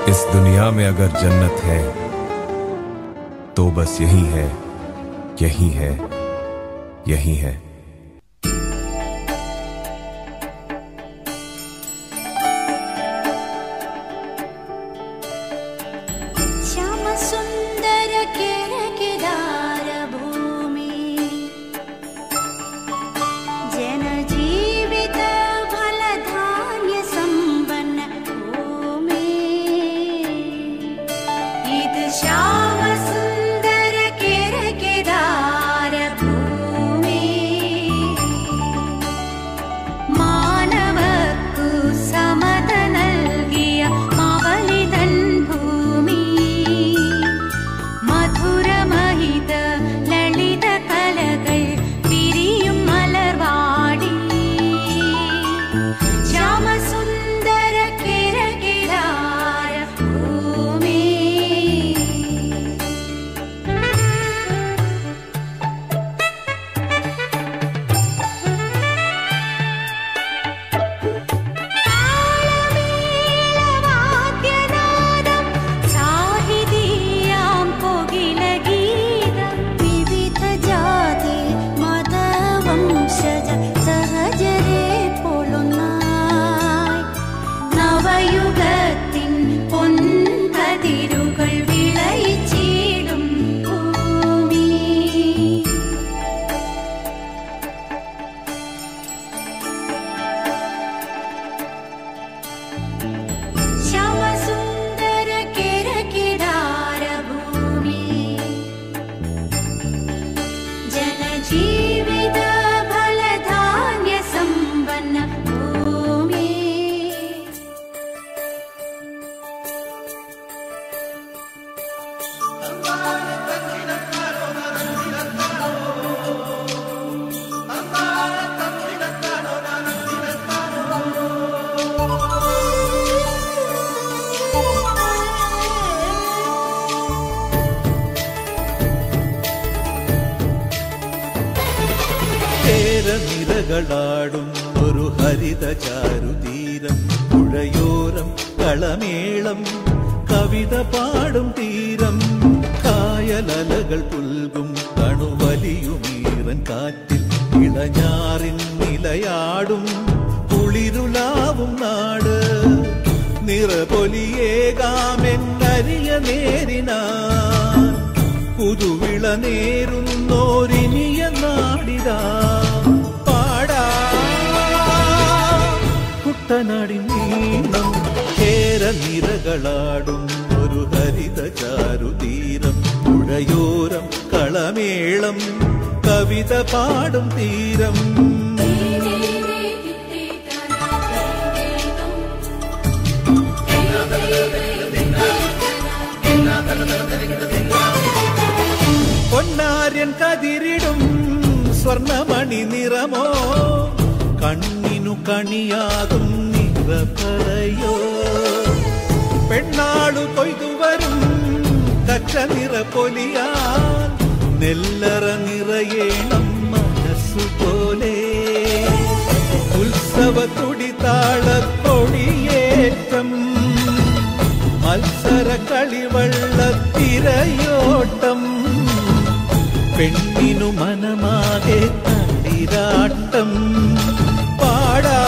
इस दुनिया में अगर जन्नत है तो बस यही है यही है यही है श्यामसुन्दर केरकेदार भूमि जनजीवित फलधान्य सम्पन्न भूमि इद श्यामसुन्दर केरकेदार भूमि മാനവക്കു സമത നൽകിയ മവലിതൻ ഭൂമി മധുരമഹിത ലളിത കലകൾ പിരിയും മലർവാടി ശ്യാമസുന്ദര കിരകിരാര ഭൂമി താളമേളവാദ്യനാദം സാഹിതീയാം കോകിലഗീതം വിവിധ ജാതി മതവംശജ സഹജരെ പോലൊന്നായി നവയുഗത്തിൻ പൊൻകതിരുകൾ വിളയിച്ചിടും ഭൂമി ശ്യാമസുന്ദര കിരകിടാര ഭൂമി ജനജീവിത ഫലധാന്യ സമ്പന്ന ഭൂമി കേരനിരകളാടും ഒരു ഹരിത ചാരുതീരം പുഴയോരം കളമേളം കവിത പാടും തീരം കായലലകൾ പുൽകും കണുവലിയുമീറൻ കാറ്റിൽ ഇളഞ്ഞാറിൻ നിലയാടും കുളിരുലാവും നാട് നിറപൊലിയേകാമെന്നരിയ നേരിനാ പുതുവിള നേരുന്നോരിനിയ നാടിതാ പാടാ കുട്ടനാടിൻ നീളം കേരനിരകളാടും ഒരു ഹരിത ചാരുതീരം പുഴയോരം കളമേളം കവിത പാടും തീരം പൊന്നാര്യൻ കതിരിടും സ്വർണമണി നിറമോ കണ്ണിനു കണിയാകും നിറപ്പറയോ പെണ്ണാളു കൊയ്തുവരും കച്ച നിറ പൊലിയാൽ നെല്ലറ നിറയേണം മനസ്സുപോലെ ഉത്സവ തുടിതാളക്കൊടിയേറ്റം മത്സര കളിവള്ളത്തിരയോട്ടം പെണ്ണിനു മനമാകെ തളിരാട്ടം പാടാ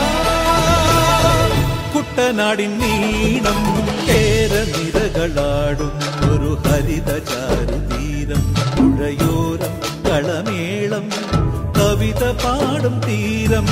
കുട്ടനാടിൻ നീളം കേരനിരകളാടും ഒരു ഹരിത ചാരുതീരം പുഴയോരം കളമേളം കവിത പാടും തീരം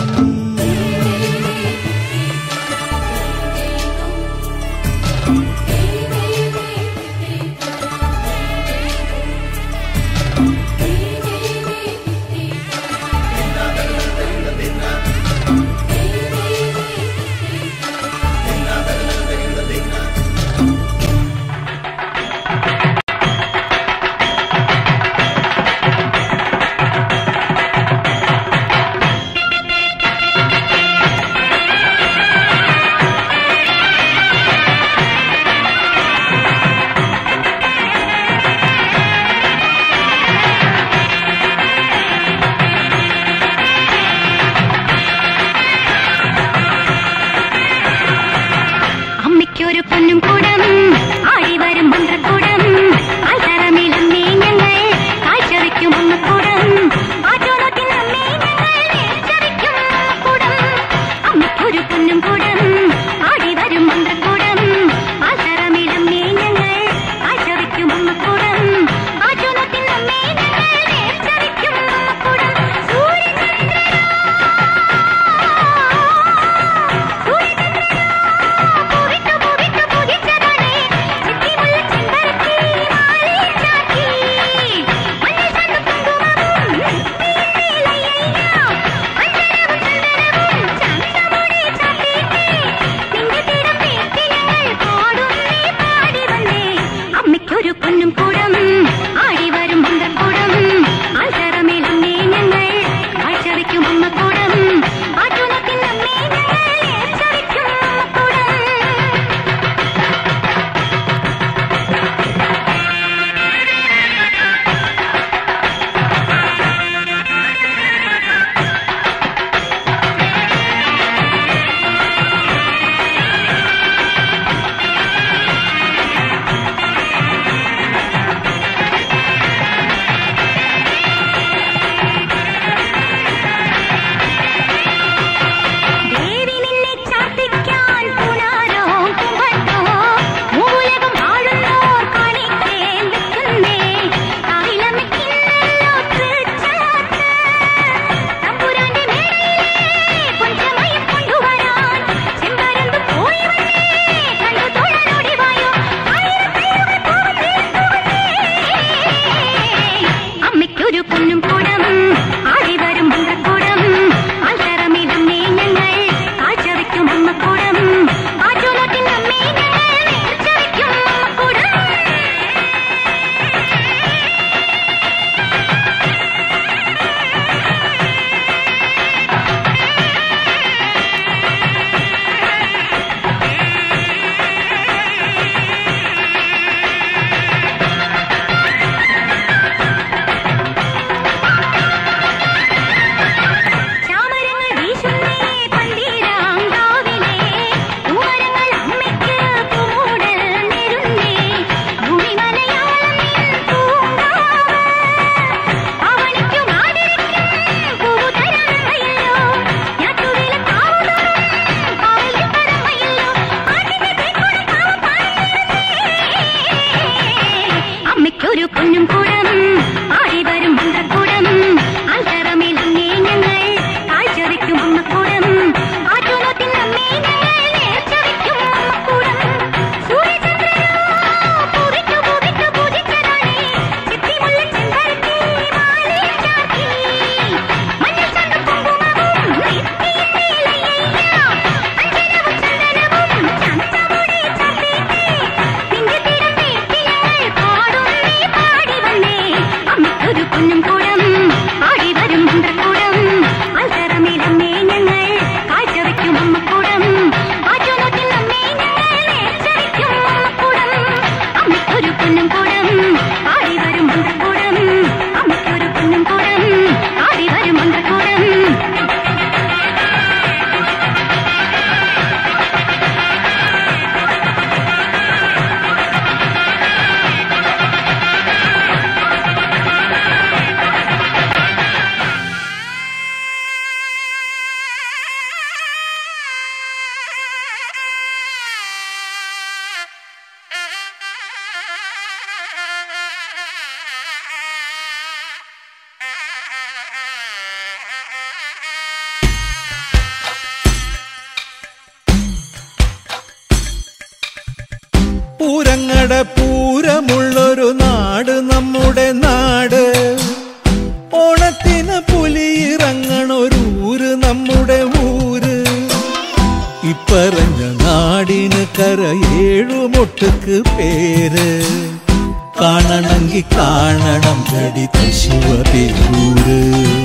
പൂരമുള്ളൊരു നാട് നമ്മുടെ നാട് ഓണത്തിന് പുലിയിറങ്ങണൊരൂര് നമ്മുടെ ഊര് ഇപ്പറഞ്ഞ നാടിന് കരയേഴുമൊട്ടുക്ക് പേര് കാണണമെങ്കി കാണണം കടി ശിവപേരൂര്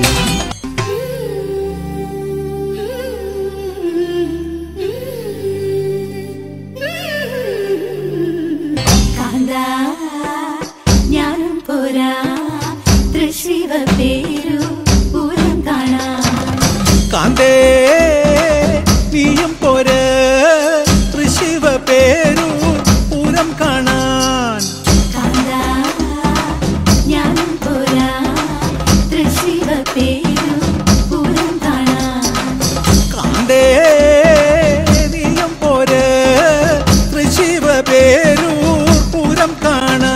കാന്താ ഞാനും പോരാ തൃശിവ പേരു പൂരം കാണാം കാന്തേ നീയും പോര് തൃശിവ പേരു പൂരം കാണാൻ കാന്താ ഞാനും പോരാ തൃശിവ പേരു പൂരം കാണാം കാന്തേ നീയും പോര് തൃശിവ പേരു പൂരം കാണാൻ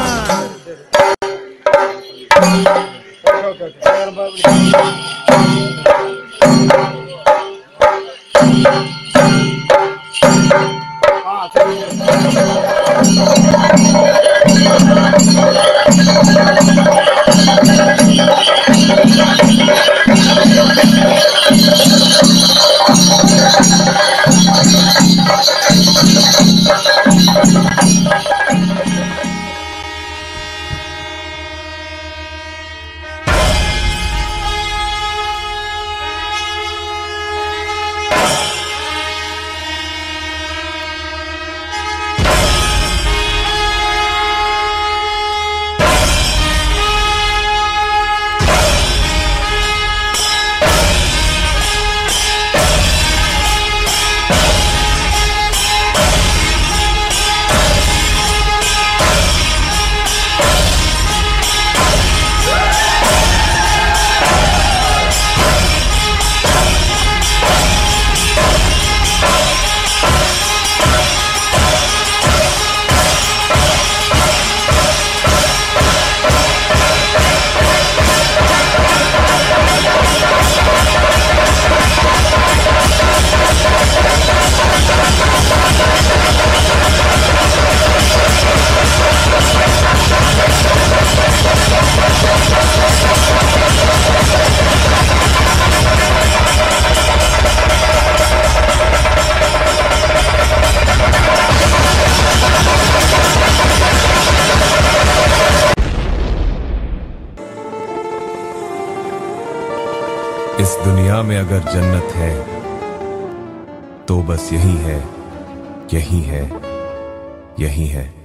इस दुनिया में अगर जन्नत है तो बस यही है यही है यही है